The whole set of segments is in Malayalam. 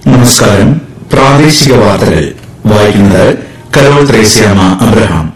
നമസ്കാരം പ്രാദേശിക വാർത്തകൾ വായിക്കുന്നത് കരോൾ ത്രേസ്യാമ അബ്രഹാം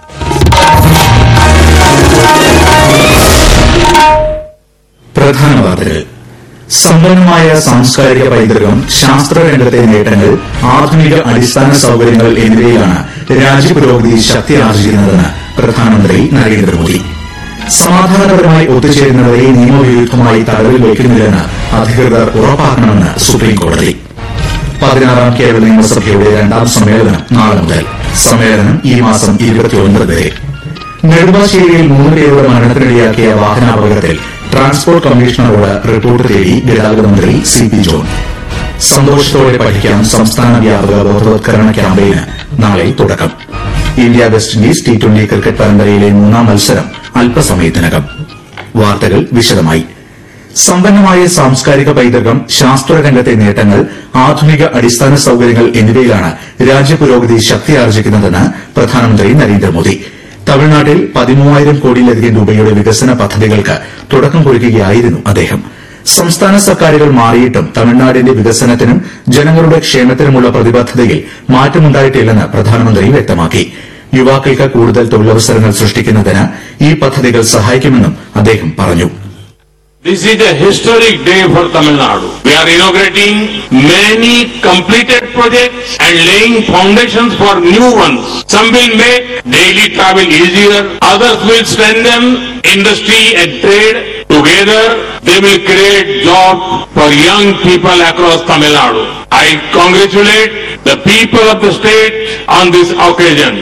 പ്രധാന വാർത്തകൾ സമ്പന്നമായ സാംസ്കാരിക പൈതൃകം ശാസ്ത്രരംഗത്തെ നേട്ടങ്ങൾ ആധുനിക അടിസ്ഥാന സൌകര്യങ്ങൾ എന്നിവയിലാണ് രാജ്യപുരോഗതി ശക്തിയാർജിക്കുന്നതെന്ന് പ്രധാനമന്ത്രി നരേന്ദ്രമോദി സമാധാനപരമായി ഒത്തുചേരുന്നവരെ നിയമവിരുദ്ധമായി തടവിൽ വയ്ക്കുന്നില്ലെന്ന് അധികൃതർ ഉറപ്പാക്കണമെന്ന് സുപ്രീംകോടതി പതിനാറാം കേരള നിയമസഭയുടെ രണ്ടാം സമ്മേളനം നാളെ മുതൽ സമ്മേളനം ഈ മാസം ഇരുപത്തിയൊൻപത് വരെ നെടുമ്പാശ്ശേരിയിൽ മൂന്ന് പേരുടെ മരണത്തിനിടയാക്കിയ വാഹനാപകടത്തിൽ ട്രാൻസ്പോർട്ട് കമ്മീഷണറോട് റിപ്പോർട്ട് തേടി ഗതാഗത മന്ത്രി സി പി ജോൺ സന്തോഷത്തോടെ പഠിക്കാം സംസ്ഥാന വ്യാപക ബോധവത്കരണ ക്യാമ്പയിന് നാളെ തുടക്കം India West Indies T twenty cricket പരമ്പരയിലെ മൂന്നാം മത്സരം അല്പസമയത്തിനകം വാർത്തകൾ വിശദമായി സമ്പന്നമായ സാംസ്കാരിക പൈതൃകം ശാസ്ത്രരംഗത്തെ നേട്ടങ്ങൾ ആധുനിക അടിസ്ഥാന സൌകര്യങ്ങൾ എന്നിവയിലാണ് രാജ്യപുരോഗതി ശക്തിയാർജിക്കുന്നതെന്ന് പ്രധാനമന്ത്രി നരേന്ദ്രമോദി തമിഴ്നാട്ടിൽ പതിമൂവായിരം കോടിയിലധികം രൂപയുടെ വികസന പദ്ധതികൾക്ക് തുടക്കം കുറിക്കുകയായിരുന്നു അദ്ദേഹം സംസ്ഥാന സർക്കാരുകൾ മാറിയിട്ടും തമിഴ്നാടിന്റെ വികസനത്തിനും ജനങ്ങളുടെ ക്ഷേമത്തിനുമുള്ള പ്രതിബദ്ധതയിൽ മാറ്റമുണ്ടായിട്ടില്ലെന്ന് പ്രധാനമന്ത്രി വ്യക്തമാക്കി യുവാക്കൾക്ക് കൂടുതൽ തൊഴിലവസരങ്ങൾ സൃഷ്ടിക്കുന്നതിന് ഈ പദ്ധതികൾ സഹായിക്കുമെന്നും അദ്ദേഹം പറഞ്ഞു This is a historic day for Tamil Nadu. We are inaugurating many completed projects and laying foundations for new ones. Some will make daily travel easier, others will strengthen industry and trade. Together, they will create jobs for young people across Tamil Nadu. I congratulate the people of the state on this occasion.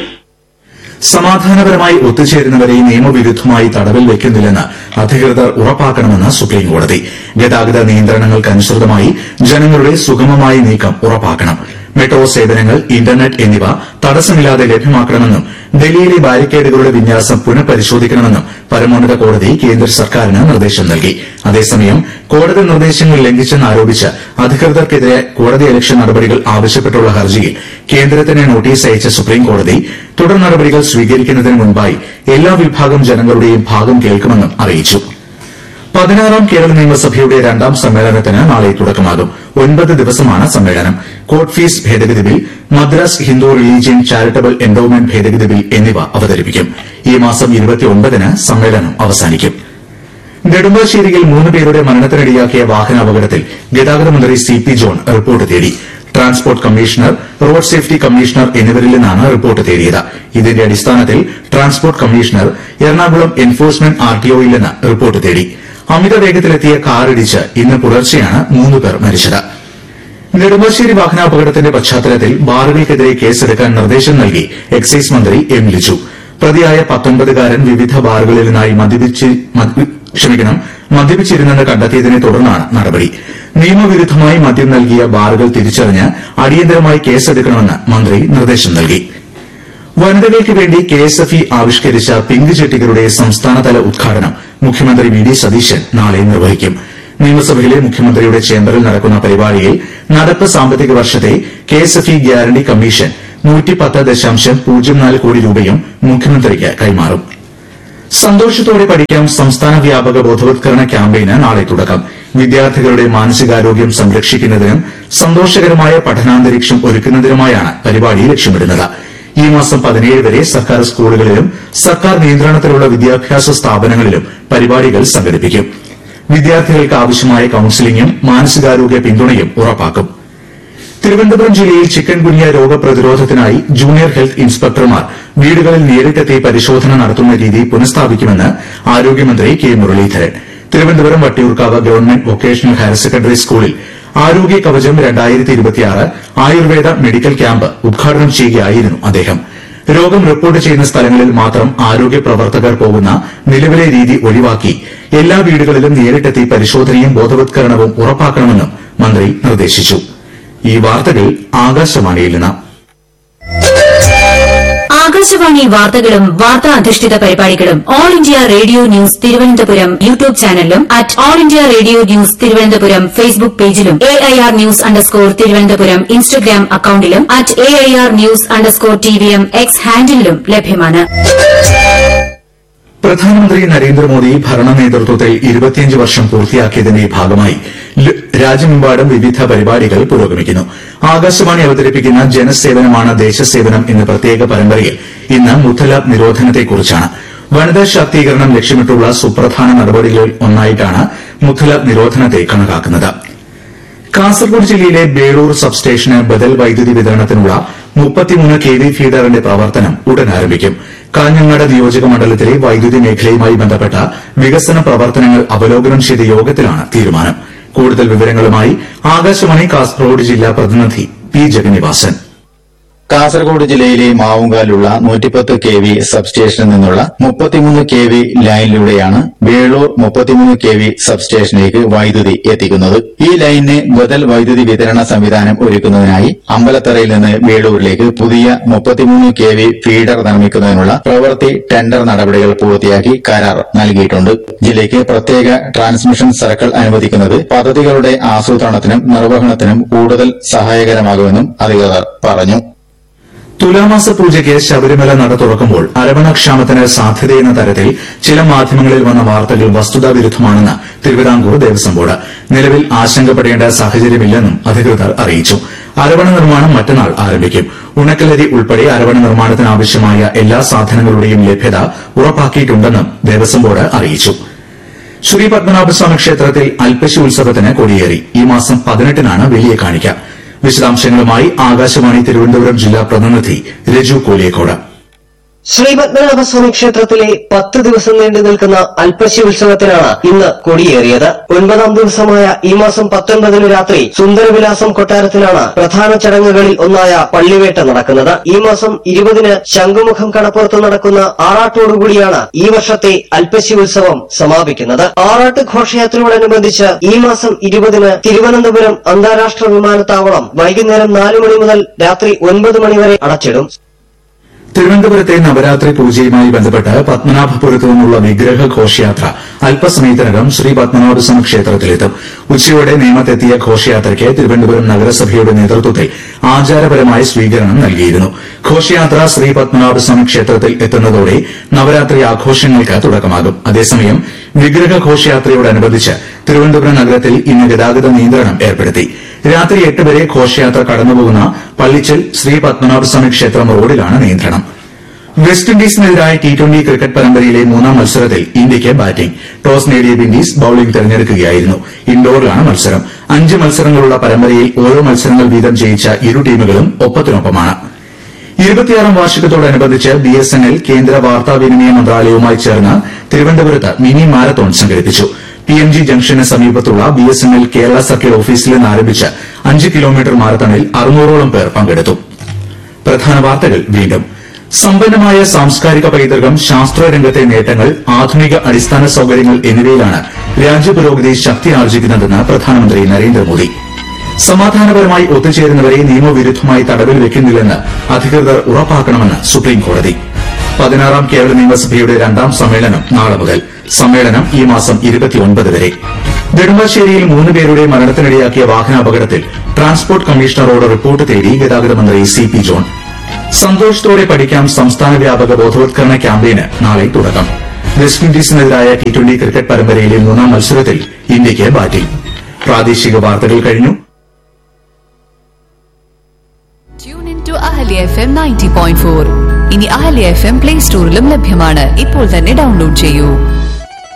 സമാധാനപരമായി ഒത്തുചേരുന്നവരെ നിയമവിരുദ്ധമായി തടവിൽ വയ്ക്കുന്നില്ലെന്ന് അധികൃതർ ഉറപ്പാക്കണമെന്ന് സുപ്രീംകോടതി ഗതാഗത നിയന്ത്രണങ്ങൾക്കനുസൃതമായി ജനങ്ങളുടെ സുഗമമായ നീക്കം ഉറപ്പാക്കണം മെട്രോ സേവനങ്ങൾ ഇന്റർനെറ്റ് എന്നിവ തടസ്സമില്ലാതെ ലഭ്യമാക്കണമെന്നും ഡൽഹിയിലെ ബാരിക്കേഡുകളുടെ വിന്യാസം പുനഃപരിശോധിക്കണമെന്നും പരമോന്നത കോടതി കേന്ദ്ര സർക്കാരിന് നിർദ്ദേശം നൽകി അതേസമയം കോടതി നിർദ്ദേശങ്ങൾ ലംഘിച്ചെന്നാരോപിച്ച് അധികൃതർക്കെതിരെ കോടതിയലക്ഷ്യ നടപടികൾ ആവശ്യപ്പെട്ടുള്ള ഹർജിയിൽ കേന്ദ്രത്തിന് നോട്ടീസ് അയച്ച സുപ്രീംകോടതി തുടർ നടപടികൾ സ്വീകരിക്കുന്നതിന് മുൻപായി എല്ലാ വിഭാഗം ജനങ്ങളുടെയും ഭാഗം കേൾക്കുമെന്നും അറിയിച്ചു പതിനാറാം കേരള നിയമസഭയുടെ രണ്ടാം സമ്മേളനത്തിന് നാളെ തുടക്കമാകും ഒൻപത് ദിവസമാണ് സമ്മേളനം കോർട്ട് ഫീസ് ഭേദഗതി bill Madras Hindu religion charitable endowment ഭേദഗതി ബിൽ എന്നിവ അവതരിപ്പിക്കും ഈ മാസം ഇരുപത്തിയൊൻപതിന് സമ്മേളനം അവസാനിക്കും നെടുമ്പാശ്ശേരിയിൽ മൂന്ന് പേരുടെ മരണത്തിനിടയാക്കിയ വാഹനാപകടത്തിൽ ഗതാഗത മന്ത്രി സി പി ജോൺ റിപ്പോർട്ട് തേടി transport commissioner road safety commissioner എന്നിവരിൽ നിന്നാണ് റിപ്പോർട്ട് തേടിയത് ഇതിന്റെ അടിസ്ഥാനത്തിൽ ട്രാൻസ്പോർട്ട് കമ്മീഷണർ എറണാകുളം എൻഫോഴ്സ്മെന്റ് ആർടിഒയിൽ നിന്ന് റിപ്പോർട്ട് തേടി അമിത വേഗത്തിലെത്തിയ കാറിടിച്ച് ഇന്ന് പുലർച്ചെയാണ് മൂന്ന് പേർ മരിച്ചത് നെടുമ്പാശ്ശേരി വാഹനാപകടത്തിന്റെ പശ്ചാത്തലത്തിൽ ബാറുകൾക്കെതിരെ കേസെടുക്കാൻ നിർദ്ദേശം നൽകി എക്സൈസ് മന്ത്രി എം ലിജു പ്രതിയായ പത്തൊൻപതുകാരൻ വിവിധ ബാറുകളിൽ നിന്നായി മദ്യപിച്ച് മദ്യ- ക്ഷമിക്കണം മദ്യപിച്ചിരുന്നെന്ന് കണ്ടെത്തിയതിനെ തുടർന്നാണ് നടപടി നിയമവിരുദ്ധമായി മദ്യം നൽകിയ ബാറുകൾ തിരിച്ചറിഞ്ഞ് അടിയന്തരമായി കേസെടുക്കണമെന്ന് മന്ത്രി നിർദ്ദേശം നൽകി വനിതകൾക്ക് വേണ്ടി കെ എസ് എഫ് ഇ ആവിഷ്കരിച്ച പിങ്ക് ചെട്ടികളുടെ സംസ്ഥാനതല ഉദ്ഘാടനം മുഖ്യമന്ത്രി വി ഡി സതീശൻ നാളെ നിർവഹിക്കും നിയമസഭയിലെ മുഖ്യമന്ത്രിയുടെ ചേംബറിൽ നടക്കുന്ന പരിപാടിയിൽ നടപ്പ് സാമ്പത്തിക വർഷത്തെ K S F E guarantee commission നൂറ്റിപ്പത്ത് ദശാംശം പൂജ്യം നാല് കോടി രൂപയും മുഖ്യമന്ത്രിക്ക് കൈമാറും സന്തോഷത്തോടെ പഠിക്കാം സംസ്ഥാന വ്യാപക ബോധവത്കരണ ക്യാമ്പയിന് നാളെ തുടക്കം വിദ്യാർത്ഥികളുടെ മാനസികാരോഗ്യം സംരക്ഷിക്കുന്നതിനും സന്തോഷകരമായ പഠനാന്തരീക്ഷം ഒരുക്കുന്നതിനുമായാണ് പരിപാടി ലക്ഷ്യമിടുന്നത് ഈ മാസം പതിനേഴ് വരെ സർക്കാർ സ്കൂളുകളിലും സർക്കാർ നിയന്ത്രണത്തിലുള്ള വിദ്യാഭ്യാസ സ്ഥാപനങ്ങളിലും പരിപാടികൾ സംഘടിപ്പിക്കും വിദ്യാർത്ഥികൾക്ക് ആവശ്യമായ കൌൺസിലിംഗും മാനസികാരോഗ്യ പിന്തുണയും ഉറപ്പാക്കും തിരുവനന്തപുരം ജില്ലയിൽ ചിക്കൻ ഗുനിയ രോഗപ്രതിരോധത്തിനായി ജൂനിയർ ഹെൽത്ത് ഇൻസ്പെക്ടർമാർ വീടുകളിൽ നേരിട്ടെത്തി പരിശോധന നടത്തുന്ന രീതി പുനഃസ്ഥാപിക്കുമെന്ന് ആരോഗ്യമന്ത്രി K Muraleedharan Thiruvananthapuram Vattiyoorkavu government vocational higher secondary സ്കൂളിൽ ആരോഗ്യ കവചം ആയുർവേദ മെഡിക്കൽ ക്യാമ്പ് ഉദ്ഘാടനം ചെയ്യുകയായിരുന്നു അദ്ദേഹം രോഗം റിപ്പോർട്ട് ചെയ്യുന്ന സ്ഥലങ്ങളിൽ മാത്രം ആരോഗ്യ പ്രവർത്തകർ പോകുന്ന നിലവിലെ രീതി ഒഴിവാക്കി എല്ലാ വീടുകളിലും നേരിട്ടെത്തി പരിശോധനയും ബോധവത്കരണവും ഉറപ്പാക്കണമെന്നും മന്ത്രി നിർദ്ദേശിച്ചു ഈ വാർത്തകൾ ആകാശവാണിയിൽ നിന്ന് ആകാശവാണി വാർത്തകളും വാർത്താ അധിഷ്ഠിത പരിപാടികളും all India radio news Thiruvananthapuram YouTube ചാനലിലും at all India radio news Thiruvananthapuram Facebook പേജിലും A I R news underscore Thiruvananthapuram Instagram അക്കൌണ്ടിലും at A I R news underscore T V M X ഹാൻഡിലും ലഭ്യമാണ് പ്രധാനമന്ത്രി നരേന്ദ്രമോദി ഭരണ നേതൃത്വത്തിൽ ഇരുപത്തിയഞ്ച് വർഷം പൂർത്തിയാക്കിയതിന്റെ ഭാഗമായി ല- രാജ്യമെമ്പാടും വിവിധ പരിപാടികൾ പുരോഗമിക്കുന്നു ആകാശവാണി അവതരിപ്പിക്കുന്ന ജനസേവനമാണ് ദേശസേവനം എന്ന പ്രത്യേക പരമ്പരയിൽ ഇന്ന് മുത്തലാഖ് നിരോധനത്തെക്കുറിച്ചാണ് വനിതാ ശാക്തീകരണം ലക്ഷ്യമിട്ടുള്ള സുപ്രധാന നടപടികളിൽ ഒന്നായിട്ടാണ് മുത്തലാഖ് നിരോധനത്തെ കണക്കാക്കുന്നത് കാസർഗോഡ് ജില്ലയിലെ ബേളൂർ സബ്സ്റ്റേഷന് ബദൽ വൈദ്യുതി വിതരണത്തിനുള്ള മുപ്പത്തിമൂന്ന് കെ വി ഫീഡറിന്റെ പ്രവർത്തനം ഉടൻ ആരംഭിക്കും കാഞ്ഞങ്ങാട് നിയോജക മണ്ഡലത്തിലെ വൈദ്യുതി മേഖലയുമായി ബന്ധപ്പെട്ട വികസന പ്രവർത്തനങ്ങൾ അവലോകനം ചെയ്ത യോഗത്തിലാണ് തീരുമാനം കൂടുതൽ വിവരങ്ങളുമായി ആകാശവാണി കാസർഗോഡ് ജില്ലാ പ്രതിനിധി പി ജഗന്നിവാസൻ കാസർഗോഡ് ജില്ലയിലെ മാവുങ്കാലുള്ള നൂറ്റിപ്പത്ത് കെ വി സബ്സ്റ്റേഷനിൽ നിന്നുള്ള മുപ്പത്തിമൂന്ന് കെ വി ലൈനിലൂടെയാണ് വേളൂർ മുപ്പത്തിമൂന്ന് കെ വി സബ്സ്റ്റേഷനിലേക്ക് വൈദ്യുതി എത്തിക്കുന്നത് ഈ ലൈനിന് ബദൽ വൈദ്യുതി വിതരണ സംവിധാനം ഒരുക്കുന്നതിനായി അമ്പലത്തറയിൽ നിന്ന് വേളൂരിലേക്ക് പുതിയ മുപ്പത്തിമൂന്ന് കെ വി ഫീഡർ നിർമ്മിക്കുന്നതിനുള്ള പ്രവൃത്തി ടെൻഡർ നടപടികൾ പൂർത്തിയാക്കി കരാർ നൽകിയിട്ടുണ്ട് ജില്ലയ്ക്ക് പ്രത്യേക ട്രാൻസ്മിഷൻ സർക്കിൾ അനുവദിക്കുന്നത് പദ്ധതികളുടെ ആസൂത്രണത്തിനും നിർവഹണത്തിനും കൂടുതൽ സഹായകരമാകുമെന്നും അധികൃതർ പറഞ്ഞു തുലാമാസ പൂജയ്ക്ക് ശബരിമല നട തുറക്കുമ്പോൾ അരവണക്ഷാമത്തിന് സാധ്യതയെന്ന തരത്തിൽ ചില മാധ്യമങ്ങളിൽ വന്ന വാർത്തകൾ വസ്തുതാവിരുദ്ധമാണെന്ന് തിരുവിതാംകൂർ ദേവസ്വം ബോർഡ് നിലവിൽ ആശങ്കപ്പെടേണ്ട സാഹചര്യമില്ലെന്നും അധികൃതർ അറിയിച്ചു അരവണ നിർമ്മാണം മറ്റന്നാൾ ആരംഭിക്കും ഉണക്കലരി ഉൾപ്പെടെ അരവണ നിർമ്മാണത്തിനാവശ്യമായ എല്ലാ സാധനങ്ങളുടെയും ലഭ്യത ഉറപ്പാക്കിയിട്ടുണ്ടെന്നും ദേവസ്വം ബോർഡ് അറിയിച്ചു ശ്രീ പത്മനാഭസ്വാമി ക്ഷേത്രത്തിൽ അൽപ്പശി ഉത്സവത്തിന് കൊടിയേറി ഈ മാസം പതിനെട്ടിനാണ് വലിയ കാണിക്ക വിശദാംശങ്ങളുമായി ആകാശവാണി തിരുവനന്തപുരം ജില്ലാ പ്രതിനിധി രജു കോലിയക്കോട് ശ്രീപത്മനാഭസ്വാമി ക്ഷേത്രത്തിലെ പത്ത് ദിവസം നീണ്ടു നിൽക്കുന്ന അൽപ്പശി ഉത്സവത്തിനാണ് ഇന്ന് കൊടിയേറിയത് ഒൻപതാം ദിവസമായ ഈ മാസം പത്തൊൻപതിന് രാത്രി സുന്ദരവിലാസം കൊട്ടാരത്തിലാണ് പ്രധാന ചടങ്ങുകളിൽ ഒന്നായ പള്ളിവേട്ട നടക്കുന്നത് ഈ മാസം ഇരുപതിന് ശംഖുമുഖം കടപ്പുറത്ത് നടക്കുന്ന ആറാട്ടോടുകൂടിയാണ് ഈ വർഷത്തെ അൽപ്പശി ഉത്സവം സമാപിക്കുന്നത് ആറാട്ട് ഘോഷയാത്രയോടനുബന്ധിച്ച് ഈ മാസം ഇരുപതിന് തിരുവനന്തപുരം അന്താരാഷ്ട്ര വിമാനത്താവളം വൈകുന്നേരം നാലു മണി മുതൽ രാത്രി ഒൻപത് മണിവരെ അടച്ചിടും തിരുവനന്തപുരത്തെ നവരാത്രി പൂജയുമായി ബന്ധപ്പെട്ട് പത്മനാഭപുരത്തു നിന്നുള്ള വിഗ്രഹ ഘോഷയാത്ര അല്പസമയത്തിനകം ശ്രീ പത്മനാഭസ്വാമി ക്ഷേത്രത്തിലെത്തും ഉച്ചയോടെ നേമത്തെത്തിയ ഘോഷയാത്രയ്ക്ക് തിരുവനന്തപുരം നഗരസഭയുടെ നേതൃത്വത്തിൽ ആചാരപരമായ സ്വീകരണം നൽകിയിരുന്നു ഘോഷയാത്ര ശ്രീ പത്മനാഭസ്വാമി ക്ഷേത്രത്തിൽ എത്തുന്നതോടെ നവരാത്രി ആഘോഷങ്ങൾക്ക് തുടക്കമാകും അതേസമയം വിഗ്രഹ ഘോഷയാത്രയോടനുബന്ധിച്ച് തിരുവനന്തപുരം നഗരത്തിൽ ഇന്ന് ഗതാഗത നിയന്ത്രണം ഏർപ്പെടുത്തി രാത്രി എട്ട് വരെ ഘോഷയാത്ര കടന്നുപോകുന്ന പള്ളിച്ചൽ ശ്രീ പത്മനാഭസ്വാമി ക്ഷേത്രം റോഡിലാണ് നിയന്ത്രണം വെസ്റ്റ് ഇൻഡീസിനെതിരായ ടി ട്വന്റി ക്രിക്കറ്റ് പരമ്പരയിലെ മൂന്നാം മത്സരത്തിൽ ഇന്ത്യയ്ക്ക് ബാറ്റിംഗ് ടോസ് നേടിയ വിൻഡീസ് ബൌളിംഗ് തെരഞ്ഞെടുക്കുകയായിരുന്നു ഇൻഡോറിലാണ് മത്സരം അഞ്ച് മത്സരങ്ങളുള്ള പരമ്പരയിൽ ഓരോ മത്സരങ്ങൾ വീതം ജയിച്ച ഇരു ടീമുകളും ഒപ്പത്തിനൊപ്പമാണ് ഇരുപത്തിയാറാം വാർഷികത്തോടനുബന്ധിച്ച് ബി എസ് എൻ എൽ കേന്ദ്ര വാർത്താവിനിമയ മന്ത്രാലയവുമായി ചേർന്ന് തിരുവനന്തപുരത്ത് മിനി മാരത്തോൺ സംഘടിപ്പിച്ചു പി എം ജി ജംഗ്ഷന് സമീപത്തുള്ള B S N L Kerala circle ഓഫീസിൽ നിന്ന് ആരംഭിച്ച് അഞ്ച് കിലോമീറ്റർ മാരത്തണിൽ അറുന്നൂറോളം പേർ പങ്കെടുത്തു പ്രധാന വാർത്തകൾ വീണ്ടും സമ്പന്നമായ സാംസ്കാരിക പൈതൃകം ശാസ്ത്രരംഗത്തെ നേട്ടങ്ങൾ ആധുനിക അടിസ്ഥാന സൌകര്യങ്ങൾ എന്നിവയിലാണ് രാജ്യപുരോഗതി ശക്തി ആർജിക്കുന്നതെന്ന് പ്രധാനമന്ത്രി നരേന്ദ്രമോദി സമാധാനപരമായി ഒത്തുചേരുന്നവരെ നിയമവിരുദ്ധമായി തടവിൽ വെക്കുന്നില്ലെന്ന് അധികൃതർ ഉറപ്പാക്കണമെന്ന് സുപ്രീംകോടതി പതിനാറാം കേരള നിയമസഭയുടെ രണ്ടാം സമ്മേളനം നാളെ മുതൽ സമ്മേളനം ഈ മാസം ഇരുപത്തിയൊൻപത് വരെ നെടുമ്പാശ്ശേരിയിൽ മൂന്ന് പേരുടെ മരണത്തിനിടയാക്കിയ വാഹനാപകടത്തിൽ ട്രാൻസ്പോർട്ട് കമ്മീഷണറോട് റിപ്പോർട്ട് തേടി ഗതാഗത മന്ത്രി സി പി ജോൺ സന്തോഷത്തോടെ പഠിക്കാം സംസ്ഥാന വ്യാപക ബോധവത്കരണ ക്യാമ്പയിന് നാളെ തുടക്കം വെസ്റ്റ് ഇൻഡീസിനെതിരായ ടി ട്വന്റി ക്രിക്കറ്റ് പരമ്പരയിലെ മൂന്നാം മത്സരത്തിൽ ഇന്ത്യയ്ക്ക് ബാറ്റിംഗ് പ്രാദേശിക വാർത്തകൾ കഴിഞ്ഞു tune in to Ahalya F M ninety point four ഇനി അഹല്യ എഫ് എം പ്ലേ സ്റ്റോറിലും ലഭ്യമാണ് ഇപ്പോൾ തന്നെ ഡൗൺലോഡ് ചെയ്യൂ